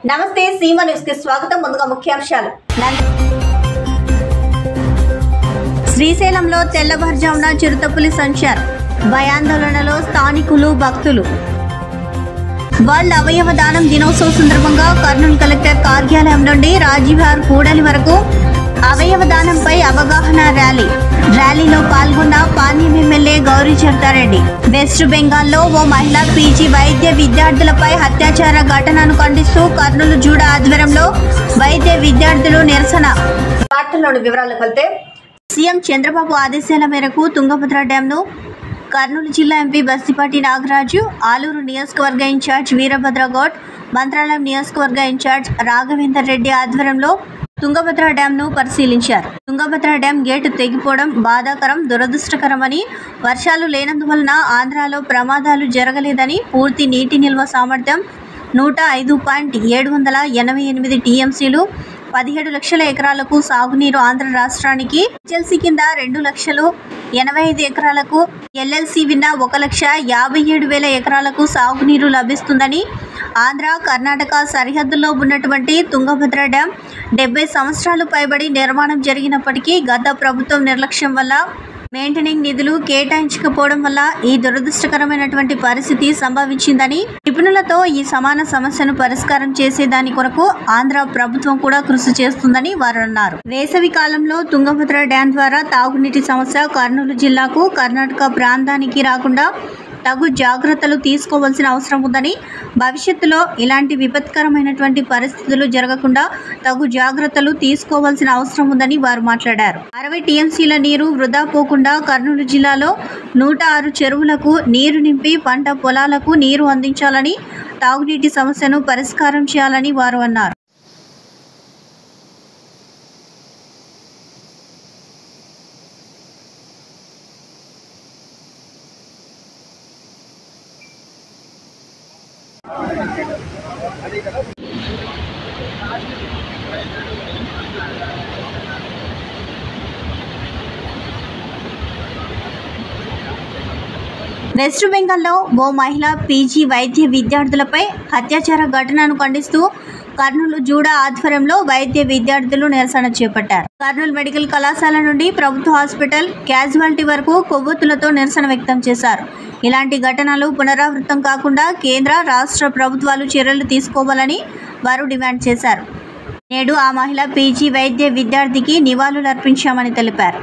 నమస్తే సీమ న్యూస్ కి స్వాగతం ముందుగా ముఖ్యాంశాలు నంది- శ్రీశైలంలో తెల్లవారుజామున చిరుతపులి సంచార్ భయాందోళనలో స్థానికులు భక్తులు వరల్డ్ అవయవ దానం దినోత్సవం సందర్భంగా కర్నూలు కలెక్టర్ కార్యాలయం నుండి రాజీవార్ కూడలి వరకు అవయవ దానంపై అవగాహన ర్యాలీ ర్యాలీలో పాల్గొన్న పాణ్యం ఎమ్మెల్యే గౌరీ చరితారెడ్డి వెస్ట్ బెంగాల్లో ఓ మహిళా పీజీ వైద్య విద్యార్థులపై అత్యాచార ఘటనను ఖండిస్తూ కర్నూలు జూడ ఆధ్వర్యంలో వైద్య విద్యార్థులు నిరసన వార్తల్లోని వివరాలకు వెళ్తే సీఎం చంద్రబాబు ఆదేశాల మేరకు తుంగభద్ర డ్యాంను కర్నూలు జిల్లా ఎంపీ బస్తిపాటి నాగరాజు ఆలూరు నియోజకవర్గ ఇన్ఛార్జ్ వీరభద్ర గౌడ్ మంత్రాలయం నియోజకవర్గ ఇన్ఛార్జ్ రాఘవేందర్ రెడ్డి ఆధ్వర్యంలో తుంగభద్ర డ్యాంను పరిశీలించారు తుంగభద్ర డ్యాం గేటు తెగిపోవడం బాధాకరం దురదృష్టకరమని వర్షాలు లేనందువలన ఆంధ్రాలో ప్రమాదాలు జరగలేదని పూర్తి నీటి నిల్వ సామర్థ్యం నూట ఐదు పాయింట్ ఏడు వందల ఎనభై ఎనిమిది టీఎంసీలు పదిహేడు లక్షల ఎకరాలకు సాగునీరు ఆంధ్ర రాష్ట్రానికి హెచ్ఎల్సీ కింద రెండు లక్షలు ఎనభై ఐదు ఎకరాలకు ఎల్ఎల్సి విన్న ఒక లక్ష యాభై ఏడు వేల ఎకరాలకు సాగునీరు లభిస్తుందని ఆంధ్ర కర్ణాటక సరిహద్దుల్లో ఉన్నటువంటి తుంగభద్ర డ్యాం డెబ్బై సంవత్సరాలు పైబడి నిర్మాణం జరిగినప్పటికీ గత ప్రభుత్వం నిర్లక్ష్యం వల్ల మెయింటెనింగ్ నిధులు కేటాయించకపోవడం వల్ల ఈ దురదృష్టకరమైనటువంటి పరిస్థితి సంభవించిందని నిపుణులతో ఈ సమాన సమస్యను పరిష్కారం చేసే దాని కొరకు ఆంధ్ర ప్రభుత్వం కూడా కృషి చేస్తుందని వారు అన్నారు వేసవి కాలంలో తుంగభద్ర డ్యాం ద్వారా తాగునీటి సమస్య కర్నూలు జిల్లాకు కర్ణాటక ప్రాంతానికి రాకుండా తగు జాగ్రత్తలు తీసుకోవాల్సిన అవసరం ఉందని భవిష్యత్తులో ఇలాంటి విపత్కరమైనటువంటి పరిస్థితులు జరగకుండా తగు జాగ్రత్తలు తీసుకోవాల్సిన అవసరం ఉందని వారు మాట్లాడారు అరవై టీఎంసీల నీరు వృధా పోకుండా కర్నూలు జిల్లాలో నూట ఆరు చెరువులకు నీరు నింపి పంట పొలాలకు నీరు అందించాలని తాగునీటి సమస్యను పరిష్కారం చేయాలని వారు అన్నారు వెస్ట్ బెంగాల్లో ఓ మహిళ పీజీ వైద్య విద్యార్థులపై అత్యాచార ఘటనను ఖండిస్తూ కర్నూలు జూడా ఆధ్వర్యంలో వైద్య విద్యార్థులు నిరసన చేపట్టారు కర్నూలు మెడికల్ కళాశాల నుండి ప్రభుత్వ హాస్పిటల్ క్యాజువాలిటీ వరకు కొవ్వొత్తులతో నిరసన వ్యక్తం చేశారు ఇలాంటి ఘటనలు పునరావృతం కాకుండా కేంద్ర రాష్ట్ర ప్రభుత్వాలు చర్యలు తీసుకోవాలని వారు డిమాండ్ చేశారు నేడు ఆ మహిళ పీజీ వైద్య విద్యార్థికి నివాళులు అర్పించామని తెలిపారు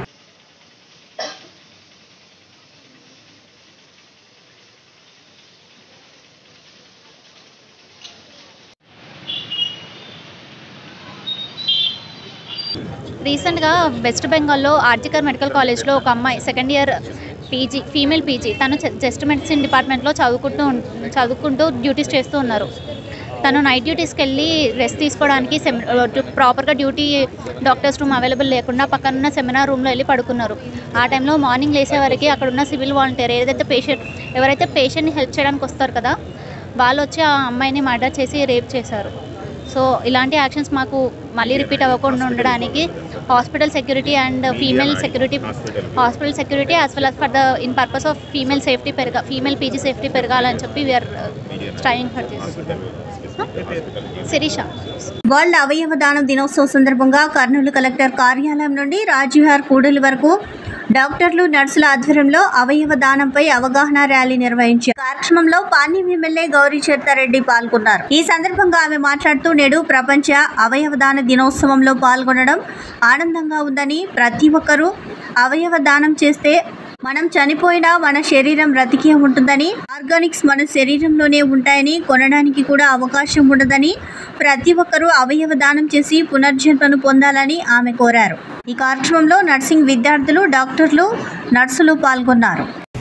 రీసెంట్గా వెస్ట్ బెంగాల్లో ఆర్జికర్ మెడికల్ కాలేజ్లో ఒక అమ్మాయి second year PG female PG తను చెస్ట్ మెడిసిన్ డిపార్ట్మెంట్లో చదువుకుంటూ ఉం- చదువుకుంటూ డ్యూటీస్ చేస్తూ ఉన్నారు తను నైట్ డ్యూటీస్కి వెళ్ళి రెస్ట్ తీసుకోవడానికి సెమి ప్రాపర్గా డ్యూటీ డాక్టర్స్ రూమ్ అవైలబుల్ లేకుండా పక్కనున్న సెమినార్ రూమ్లో వెళ్ళి పడుకున్నారు ఆ టైంలో మార్నింగ్ లేసే వరకు అక్కడ ఉన్న సివిల్ వాలంటీర్ ఏదైతే పేషెంట్ ఎవరైతే పేషెంట్ని హెల్ప్ చేయడానికి వస్తారు కదా వాళ్ళు వచ్చి ఆ అమ్మాయిని మర్డర్ చేసి రేప్ చేశారు సో ఇలాంటి యాక్షన్స్ మాకు మళ్ళీ రిపీట్ అవ్వకుండా ఉండడానికి hospital security and female security hospital security as well as for the in purpose of female safety పెరగా ఫీమేల్ పీజీ సేఫ్టీ పెరగాలని చెప్పి we're trying for this Sirisha world అవయవ దానం దినోత్సవం సందర్భంగా కర్నూలు కలెక్టర్ కార్యాలయం నుండి రాజీవ్హార్ కూడలి వరకు డాక్టర్లు నర్సుల ఆధ్వర్యంలో అవయవ దానంపై అవగాహన ర్యాలీ నిర్వహించారు కార్యక్రమంలో పాణ్యం ఎమ్మెల్యే గౌరీ చరితారెడ్డి పాల్గొన్నారు ఈ సందర్భంగా ఆమె మాట్లాడుతూ నేడు ప్రపంచ అవయవ దాన దినోత్సవంలో పాల్గొనడం ఆనందంగా ఉందని ప్రతి ఒక్కరూ అవయవ దానం చేస్తే మనం చనిపోయినా మన శరీరం బ్రతికే ఉంటుందని ఆర్గానిక్స్ మన శరీరంలోనే ఉంటాయని కొనడానికి కూడా అవకాశం ఉండదని ప్రతి ఒక్కరూ అవయవ దానం చేసి పునర్జన్మను పొందాలని ఆమె కోరారు ఈ కార్యక్రమంలో నర్సింగ్ విద్యార్థులు డాక్టర్లు నర్సులు పాల్గొన్నారు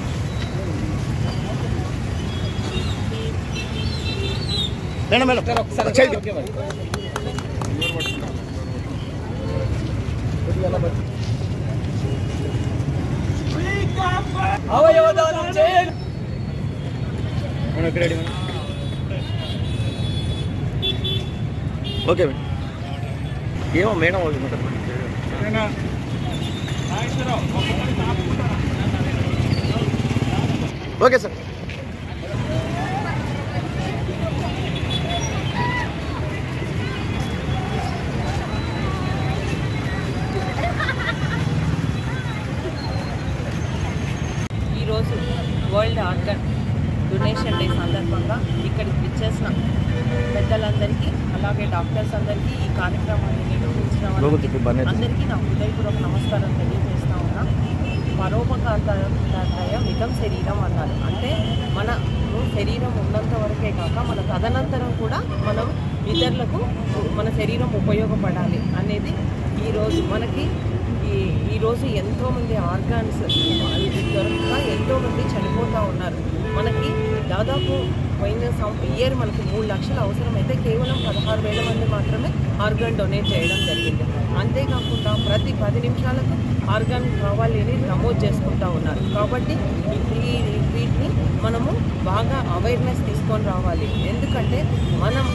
మేడం మేడం చేయండి అవయవదానం చేయండి ఓకే మేడం ఏమో మేడం వాళ్ళు ఉంటారు. ఓకే సార్ చెప్పి బండి అందరికీ నా హృదయపూర్వక నమస్కారం తెలియజేస్తా ఉన్నా పరోపకార్య మితం శరీరం అన్నారు అంటే మన శరీరం ఉన్నంత వరకే కాక మన తదనంతరం కూడా మనం ఇతరులకు మన శరీరం ఉపయోగపడాలి అనేది ఈరోజు మనకి ఈ ఈరోజు ఎంతోమంది ఆర్గాన్స్ దొరకక ఎంతోమంది చనిపోతూ ఉన్నారు మనకి దాదాపు పోయిన ఇయర్ మనకి మూడు లక్షలు అవసరమైతే కేవలం పదహారు వేల మంది మాత్రమే ఆర్గాన్ డొనేట్ చేయడం జరిగింది అంతేకాకుండా ప్రతి పది నిమిషాలకు ఆర్గాన్ కావాలి అని నమోదు చేసుకుంటా ఉన్నారు కాబట్టి ఈ వీటిని మనము బాగా అవేర్నెస్ తీసుకొని రావాలి ఎందుకంటే మనం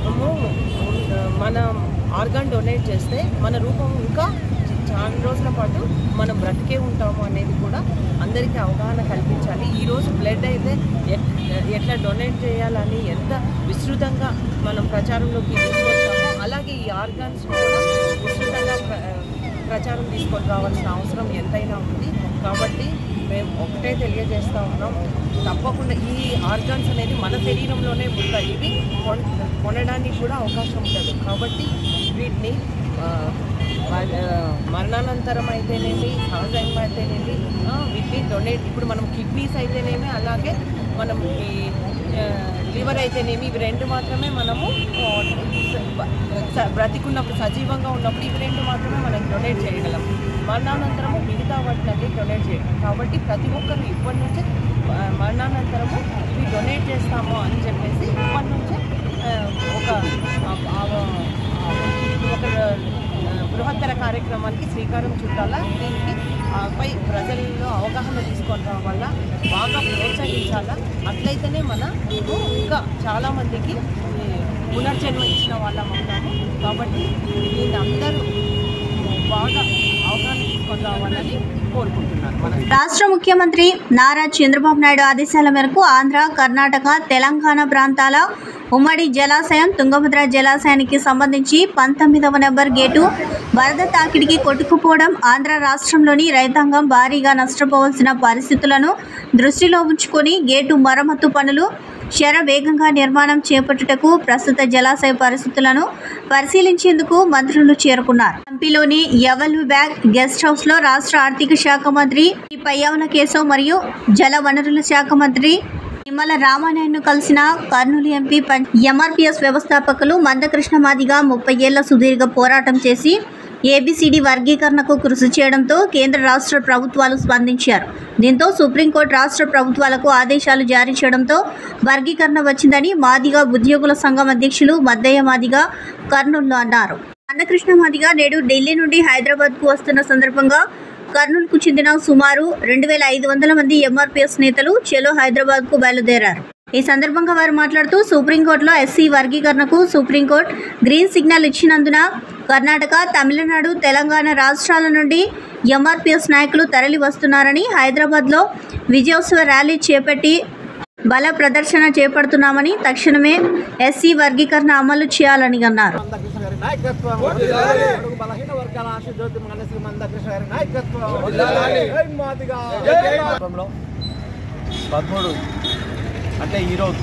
మన ఆర్గాన్ డొనేట్ చేస్తే మన రూపం ఇంకా చాలా రోజుల పాటు మనం బ్రతికే ఉంటాము అనేది కూడా అందరికీ అవగాహన కల్పించాలి ఈరోజు బ్లడ్ అయితే ఎట్- ఎట్లా డొనేట్ చేయాలని ఎంత విస్తృతంగా మనం ప్రచారంలోకి తీసుకొచ్చామో అలాగే ఈ ఆర్గాన్స్ కూడా విస్తృతంగా ప్ర- ప్రచారం తీసుకొని రావాల్సిన అవసరం ఎంతైనా ఉంది కాబట్టి మేము ఒకటే తెలియజేస్తా ఉన్నాం తప్పకుండా ఈ ఆర్గాన్స్ అనేది మన శరీరంలోనే ఉంటాయి ఇవి కొన్- కొనడానికి కూడా అవకాశం ఉండదు కాబట్టి వీటిని ఆ, మ- ఆ, మరణానంతరం అయితేనేమి సహజంగా అయితేనేమి ఆ, వీటిని డొనేట్ ఇప్పుడు మనం కిడ్నీస్ అయితేనేమి అలాగే మనం ఈ లివర్ అయితేనేమి ఇవి రెండు మాత్రమే మనము ఆ, స- స- బ్రతికున్నప్పుడు సజీవంగా ఉన్నప్పుడు ఇవి రెండు మాత్రమే మనం డొనేట్ చేయగలం మరణానంతరము మిగతా వాటిని డొనేట్ చేయగలం కాబట్టి ప్రతి ఒక్కరు ఇప్పటి నుంచే ఆ, మరణానంతరము ఇవి డొనేట్ చేస్తాము అని చెప్పేసి ఇప్పటి నుంచే ఆ, ఒక ఆ, ఆ, ఆ, ఒక ఆ, బృహత్తర కార్యక్రమానికి శ్రీకారం చుట్టాలా దీనికి ఆ, పై ప్రజల్లో అవగాహన తీసుకొని రావాలా బాగా ప్రోత్సహించాలా అట్లయితేనే మన ఇంకా చాలామందికి ఈ, పునర్జన్మ ఇచ్చిన వాళ్ళం అవుతాము కాబట్టి దీన్ని అందరూ బాగా అవగాహన తీసుకొని రావాలని కోరుకుంటున్నాను మన రాష్ట్ర ముఖ్యమంత్రి నారా చంద్రబాబు నాయుడు ఆదేశాల మేరకు ఆంధ్ర కర్ణాటక తెలంగాణ ప్రాంతాల ఉమ్మడి జలాశయం తుంగభద్ర జలాశయానికి సంబంధించి పంతొమ్మిదవ నెంబర్ గేటు వరద తాకిడికి కొట్టుకుపోవడం ఆంధ్ర రాష్ట్రంలోని రైతాంగం భారీగా నష్టపోవాల్సిన పరిస్థితులను దృష్టిలో ఉంచుకొని గేటు మరమ్మతు పనులు శర వేగంగా నిర్మాణం చేపట్టుటకు ప్రస్తుత జలాశయ పరిస్థితులను పరిశీలించేందుకు మంత్రులు చేరుకున్నారు ఎంపీలోని యవల్ బ్యాగ్ గెస్ట్ హౌస్ లో రాష్ట్ర ఆర్థిక శాఖ మంత్రి ఈ పయ్యావుల కేశవ్ మరియు జల వనరుల శాఖ మంత్రి నిమ్మల రామానాయుడును కలిసిన కర్నూలు ఎంపీ పం- ఎంఆర్పీఎస్ వ్యవస్థాపకులు మందకృష్ణ మాదిగా ముప్పై ఏళ్ల సుదీర్ఘ పోరాటం చేసి ఏబిసిడి వర్గీకరణకు కృషి చేయడంతో కేంద్ర రాష్ట్ర ప్రభుత్వాలు స్పందించారు దీంతో సుప్రీంకోర్టు రాష్ట్ర ప్రభుత్వాలకు ఆదేశాలు జారీ చేయడంతో వర్గీకరణ వచ్చిందని మాదిగా ఉద్యోగుల సంఘం అధ్యక్షులు మద్దయ్య మాదిగా కర్నూలులో అన్నారు అన్నకృష్ణ మాదిగా నేడు ఢిల్లీ నుండి హైదరాబాద్కు వస్తున్న సందర్భంగా కర్నూలుకు చెందిన సుమారు రెండు వేల ఐదు వందల మంది ఎంఆర్పీఎస్ నేతలు చెలో హైదరాబాద్కు బయలుదేరారు ఈ సందర్భంగా వారు మాట్లాడుతూ సుప్రీంకోర్టులో ఎస్సీ వర్గీకరణకు సుప్రీంకోర్టు గ్రీన్ సిగ్నల్ ఇచ్చినందున కర్ణాటక తమిళనాడు తెలంగాణ రాష్ట్రాల నుండి ఎంఆర్పీఎస్ నాయకులు తరలి వస్తున్నారని హైదరాబాద్లో విజయోత్సవ ర్యాలీ చేపట్టి బల ప్రదర్శన చేపడుతున్నామని తక్షణమే ఎస్సీ వర్గీకరణ అమలు చేయాలని అన్నారు మందకృష్ణ గారి నాయకత్వం బడుగు బలహీన వర్గాల ఆశజ్యోతి మనశ్రీ మందకృష్ణ గారి నాయకత్వం జై మాదిగా రాష్ట్రంలో పదమూడు అంటే ఈరోజు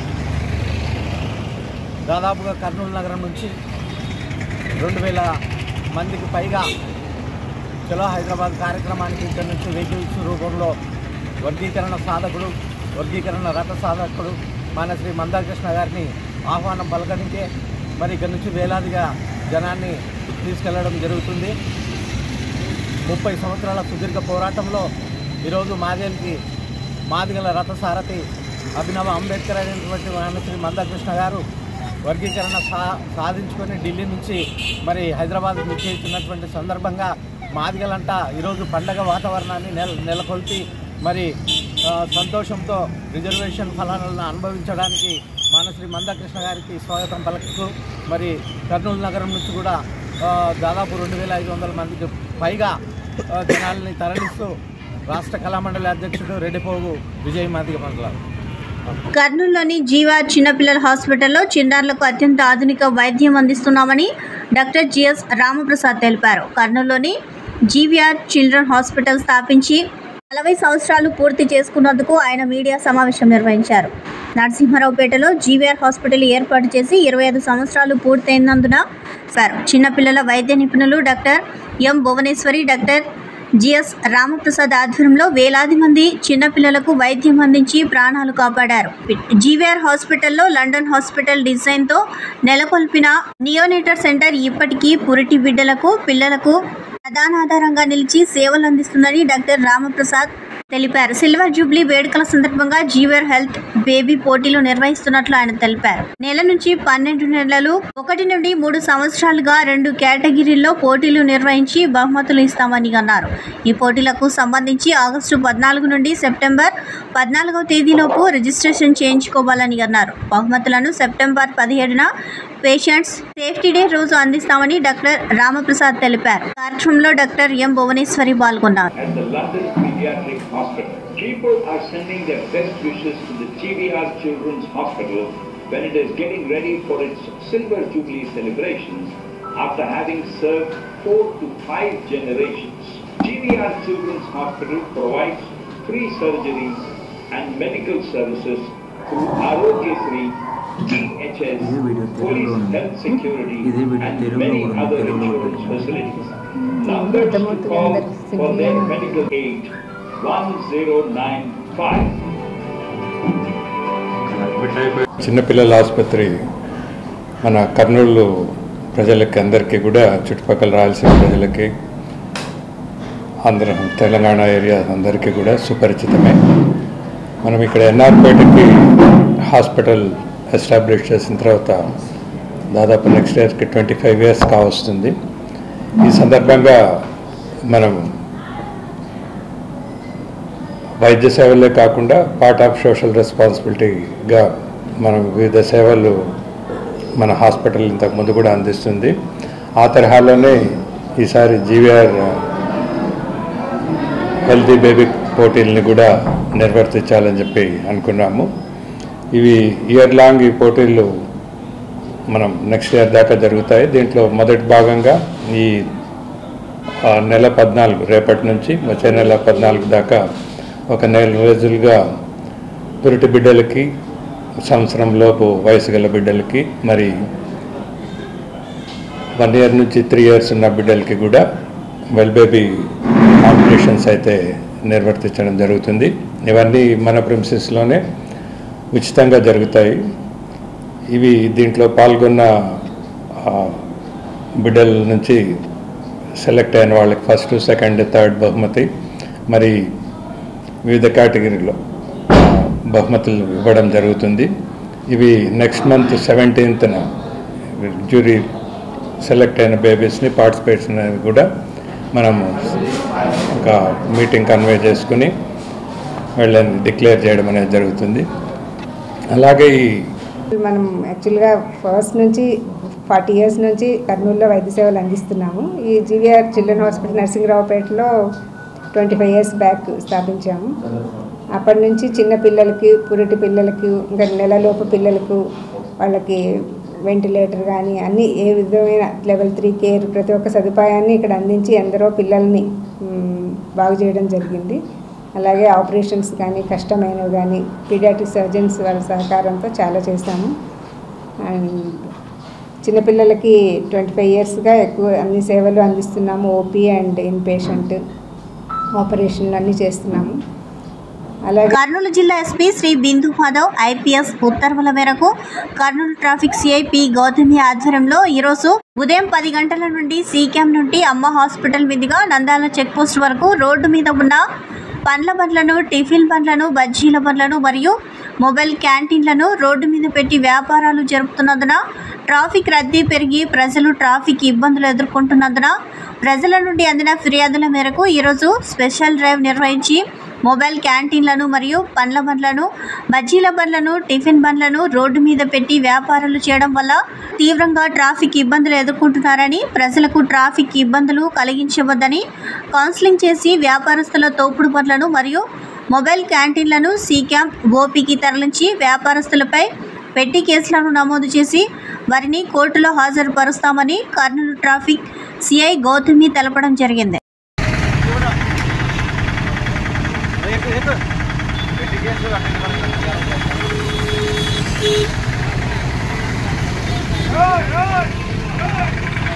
దాదాపుగా కర్నూలు నగరం నుంచి రెండు వేల మందికి పైగా చలో హైదరాబాద్ కార్యక్రమానికి ఇక్కడ నుంచి వెహికల్స్ రూపంలో వర్గీకరణ సాధకుడు వర్గీకరణ రథ సాధకుడు మన శ్రీ మందాకృష్ణ గారిని ఆహ్వానం పలకనికే మరి ఇక్కడ నుంచి వేలాదిగా జనాన్ని తీసుకెళ్లడం జరుగుతుంది ముప్పై సంవత్సరాల సుదీర్ఘ పోరాటంలో ఈరోజు మాదేవికి మాదిగల రథసారథి అభినవ అంబేద్కర్ అయినటువంటి మన శ్రీ మందాకృష్ణ గారు వర్గీకరణ సా సాధించుకొని ఢిల్లీ నుంచి మరి హైదరాబాద్ నిశ్చయించినటువంటి సందర్భంగా మాదిగలంట ఈరోజు పండగ వాతావరణాన్ని నెల నెలకొల్పి మరి ఆ, సంతోషంతో రిజర్వేషన్ ఫలాలను అనుభవించడానికి మానశ్రీ మందకృష్ణ గారికి స్వాగతం పలుకుతూ మరి కర్నూలు నగరం నుంచి కూడా ఆ, దాదాపు రెండు వేల ఐదు వందల మందికి పైగా ఆ, జనాల్ని తరలిస్తూ రాష్ట్ర కళామండలి అధ్యక్షుడు రెడ్డిపోగు విజయ్ మాదిగ మండలం కర్నూలులోని జీవా చిన్నపిల్లల హాస్పిటల్లో చిన్నారులకు అత్యంత ఆధునిక వైద్యం అందిస్తున్నామని డాక్టర్ జిఎస్ రామప్రసాద్ తెలిపారు కర్నూలులోని జీవీఆర్ చిల్డ్రన్ హాస్పిటల్ స్థాపించి నలభై సంవత్సరాలు పూర్తి చేసుకున్నందుకు ఆయన మీడియా సమావేశం నిర్వహించారు నరసింహారావుపేటలో జీవీఆర్ హాస్పిటల్ ఏర్పాటు చేసి ఇరవై ఐదు సంవత్సరాలు పూర్తయినందున సార్ చిన్నపిల్లల వైద్య నిపుణులు doctor M Bhuvaneswari doctor G S Ramaprasad ఆధ్వర్యంలో వేలాది మంది చిన్నపిల్లలకు వైద్యం అందించి ప్రాణాలు కాపాడారు జీవీఆర్ హాస్పిటల్లో లండన్ హాస్పిటల్ డిజైన్తో నెలకొల్పిన నియోనేటర్ సెంటర్ ఇప్పటికీ పురిటి బిడ్డలకు పిల్లలకు ప్రధానాధారంగా నిలిచి సేవలు అందిస్తుందని డాక్టర్ రామప్రసాద్ తెలిపారు సిల్వర్ జూబ్లీ వేడుకల సందర్భంగా జీవర్ హెల్త్ బేబీ పోటీలు నిర్వహిస్తున్నట్లు ఆయన తెలిపారు నెల నుంచి పన్నెండు నెలలు ఒకటి నుండి మూడు సంవత్సరాలుగా రెండు కేటగిరీల్లో పోటీలు నిర్వహించి బహుమతులు ఇస్తామని అన్నారు ఈ పోటీలకు సంబంధించి ఆగస్టు పద్నాలుగు నుండి సెప్టెంబర్ పద్నాలుగవ తేదీలోపు రిజిస్ట్రేషన్ చేయించుకోవాలని అన్నారు బహుమతులను సెప్టెంబర్ పదిహేడున పేషెంట్స్ సేఫ్టీ డే రోజు అందిస్తామని డాక్టర్ రామప్రసాద్ తెలిపారు కార్యక్రమంలో డాక్టర్ ఎం భువనేశ్వరి పాల్గొన్నారు at the London Pediatric Hospital. People are sending their best wishes to the GVR Children's Hospital when it is getting ready for its Silver Jubilee celebrations after having served four to five generations. GVR Children's Hospital provides free surgeries and medical services through Arogyasri, EHS, police health security, and many other insurance facilities. Numbers to call for their medical aid 1095. చిన్నపిల్లల ఆసుపత్రి మన కర్నూలు ప్రజలకి అందరికీ కూడా చుట్టుపక్కల రాయలసీమ ప్రజలకి Andhra Telangana area అందరికీ కూడా సుపరిచితమే మనం ఇక్కడ ఎన్ఆర్పేటకి హాస్పిటల్ ఎస్టాబ్లిష్ చేసిన తర్వాత దాదాపు నెక్స్ట్ ఇయర్కి ట్వంటీ ఫైవ్ ఇయర్స్ కావస్తుంది ఈ సందర్భంగా మనం వైద్య సేవలే కాకుండా పార్ట్ ఆఫ్ సోషల్ రెస్పాన్సిబిలిటీగా మనం వివిధ సేవలు మన హాస్పిటల్ ఇంతకు ముందు కూడా అందిస్తుంది ఆ తరహాలోనే ఈసారి జీవీఆర్ హెల్తీ బేబీ పోటీల్ని కూడా నిర్వర్తించాలని చెప్పి అనుకున్నాము ఇవి ఇయర్ లాంగ్ ఈ పోటీలు మనం నెక్స్ట్ ఇయర్ దాకా జరుగుతాయి దీంట్లో మొదటి భాగంగా ఈ ఆ, నెల పద్నాలుగు రేపటి నుంచి వచ్చే నెల పద్నాలుగు దాకా ఒక నెల రోజులుగా పురిటి బిడ్డలకి సంవత్సరం లోపు వయసు గల బిడ్డలకి మరి వన్ ఇయర్ నుంచి త్రీ ఇయర్స్ ఉన్న బిడ్డలకి కూడా వెల్ బేబీ కాంపిటీషన్స్ అయితే నిర్వర్తించడం జరుగుతుంది ఇవన్నీ మన ప్రిన్సెస్లోనే ఉచితంగా జరుగుతాయి ఇవి దీంట్లో పాల్గొన్న ఆ, బిడ్డల నుంచి సెలెక్ట్ అయిన వాళ్ళకి ఫస్ట్ సెకండ్ థర్డ్ బహుమతి మరి వివిధ కేటగిరీలో ఆ, బహుమతులు ఇవ్వడం జరుగుతుంది ఇవి నెక్స్ట్ మంత్ సెవెంటీన్త్న జ్యూరీ సెలెక్ట్ అయిన బేబీస్ని పార్టిసిపేట్స్ అనేవి కూడా మనము ఒక మీటింగ్ కన్వే చేసుకుని వీళ్ళని డిక్లేర్ చేయడం అనేది జరుగుతుంది అలాగే ఈ మనం యాక్చువల్గా ఫస్ట్ నుంచి ఫార్టీ ఇయర్స్ నుంచి కర్నూలులో వైద్య సేవలు అందిస్తున్నాము ఈ జీవీఆర్ చిల్డ్రన్ హాస్పిటల్ నరసింహరావుపేటలో ట్వంటీ ఫైవ్ ఇయర్స్ బ్యాక్ స్థాపించాము అప్పటి నుంచి చిన్న పిల్లలకి పురిటి పిల్లలకి ఇంకా నెలలోపు పిల్లలకు వాళ్ళకి వెంటిలేటర్ కానీ అన్ని ఏ విధమైన లెవెల్ త్రీ కేర్ ప్రతి ఒక్క సదుపాయాన్ని ఇక్కడ అందించి ఎందరో పిల్లల్ని మ్, బాగు చేయడం జరిగింది అలాగే ఆపరేషన్స్ కానీ కష్టమైనవి కానీ పీడియాట్రిక్ సర్జన్స్ వాళ్ళ సహకారంతో చాలా చేశాము అండ్ చిన్నపిల్లలకి ట్వంటీ ఫైవ్ ఇయర్స్గా ఎక్కువ అన్ని సేవలు అందిస్తున్నాము ఓపీ అండ్ ఇన్ పేషెంట్ ఆపరేషన్లు అన్నీ చేస్తున్నాము అలాగే కర్నూలు జిల్లా ఎస్పీ శ్రీ బిందు మాధవ్ ఐపీఎస్ ఉత్తర్వుల మేరకు Kurnool traffic CI P Gautami ఆధ్వర్యంలో ఈరోజు ఉదయం పది గంటల నుండి సీ క్యాంప్ నుండి అమ్మ హాస్పిటల్ మీదుగా నందాల చెక్ పోస్ట్ వరకు రోడ్డు మీద ఉన్న పండ్ల బండ్లను టిఫిన్ బండ్లను బజ్జీల బండ్లను మరియు మొబైల్ క్యాంటీన్లను రోడ్డు మీద పెట్టి వ్యాపారాలు జరుపుతున్నందున ట్రాఫిక్ రద్దీ పెరిగి ప్రజలు ట్రాఫిక్ ఇబ్బందులు ఎదుర్కొంటున్నందున ప్రజల నుండి అందిన ఫిర్యాదుల మేరకు ఈరోజు స్పెషల్ డ్రైవ్ నిర్వహించి మొబైల్ క్యాంటీన్లను మరియు పండ్ల బండ్లను బజ్జీల బండ్లను టిఫిన్ బండ్లను రోడ్డు మీద పెట్టి వ్యాపారాలు చేయడం వల్ల తీవ్రంగా ట్రాఫిక్ ఇబ్బందులు ఎదుర్కొంటున్నారని ప్రజలకు ట్రాఫిక్ ఇబ్బందులు కలిగించవద్దని కౌన్సిలింగ్ చేసి వ్యాపారస్తుల తోపుడు బండ్లను మరియు మొబైల్ క్యాంటీన్లను సీ క్యాంప్ ఓపీకి తరలించి వ్యాపారస్తులపై పెట్టి కేసులను నమోదు చేసి వారిని కోర్టులో హాజరుపరుస్తామని కర్నూలు ట్రాఫిక్ సిఐ గౌతమి తెలపడం జరిగింది Roy, Roy!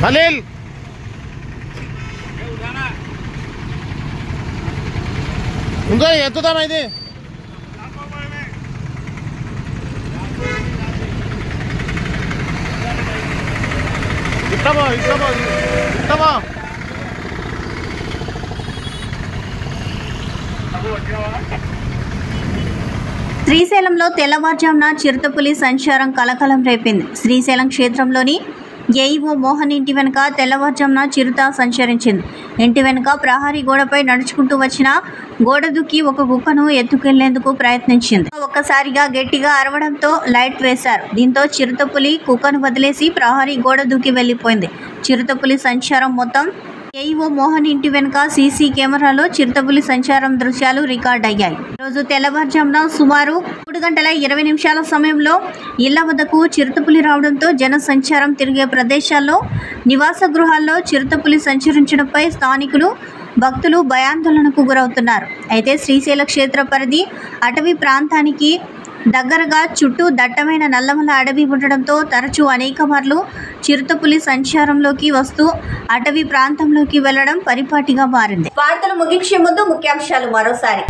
ఖలీల్ ఇంకా ఎత్తుదామా ఇది ఇట్టమా ఇట్టమా ఇట్టమా శ్రీశైలంలో తెల్లవారుజామున చిరుతపులి సంచారం కలకలం రేపింది శ్రీశైలం క్షేత్రంలోని ఏఈఓ మోహన్ ఇంటి వెనుక తెల్లవారుజామున చిరుత సంచరించింది ఇంటి వెనుక ప్రహారీ గోడపై నడుచుకుంటూ వచ్చిన గోడ దుక్కి ఒక కుక్కను ఎత్తుకెళ్లేందుకు ప్రయత్నించింది ఒక్కసారిగా గట్టిగా అరవడంతో లైట్ వేశారు దీంతో చిరుతపులి కుక్కను వదిలేసి ప్రహారీ గోడ దూకి వెళ్లిపోయింది చిరుతపులి సంచారం మొత్తం ఏఈఓ మోహన్ ఇంటి వెనుక సీసీ కెమెరాలో చిరుతపులి సంచారం దృశ్యాలు రికార్డ్ అయ్యాయి రోజు తెల్లవారుజామున సుమారు మూడు గంటల ఇరవై నిమిషాల సమయంలో ఇళ్ల వద్దకు చిరుతపులి రావడంతో జన సంచారం తిరిగే ప్రదేశాల్లో నివాస గృహాల్లో చిరుతపులి సంచరించడంపై స్థానికులు భక్తులు భయాందోళనకు గురవుతున్నారు అయితే శ్రీశైల క్షేత్ర పరిధి అటవీ ప్రాంతానికి దగ్గరగా చుట్టూ దట్టమైన నల్లమల అడవి ఉండడంతో తరచూ అనేక మార్లు చిరుతపులి సంచారంలోకి వస్తూ అటవీ ప్రాంతంలోకి వెళ్లడం పరిపాటిగా మారింది వార్తలు ముగించే ముందు ముఖ్యాంశాలు మరోసారి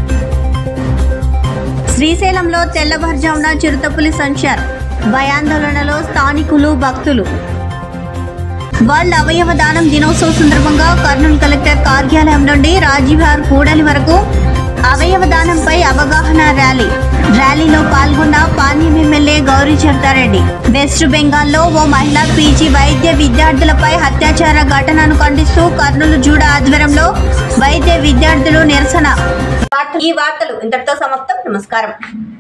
శ్రీశైలంలో తెల్లవారుజామున చిరుతపులి సంచారం భయాందోళనలో స్థానికులు భక్తులు వరల్డ్ అవయవ దానం దినోత్సవం సందర్భంగా కర్నూలు కలెక్టర్ కార్యాలయం నుండి రాజీవార్ కూడలి వరకు అవయవ దానంపై అవగాహన ర్యాలీ ర్యాలీలో పాల్గొన్న పాణ్యం ఎమ్మెల్యే గౌరీ చర్తారెడ్డి వెస్ట్ బెంగాల్లో ఓ మహిళా పీజీ వైద్య విద్యార్థులపై అత్యాచార ఘటనను ఖండిస్తూ కర్నూలు జూడ ఆధ్వర్యంలో వైద్య విద్యార్థులు నిరసన ఈ వార్తలు ఇంతటితో సమాప్తం నమస్కారం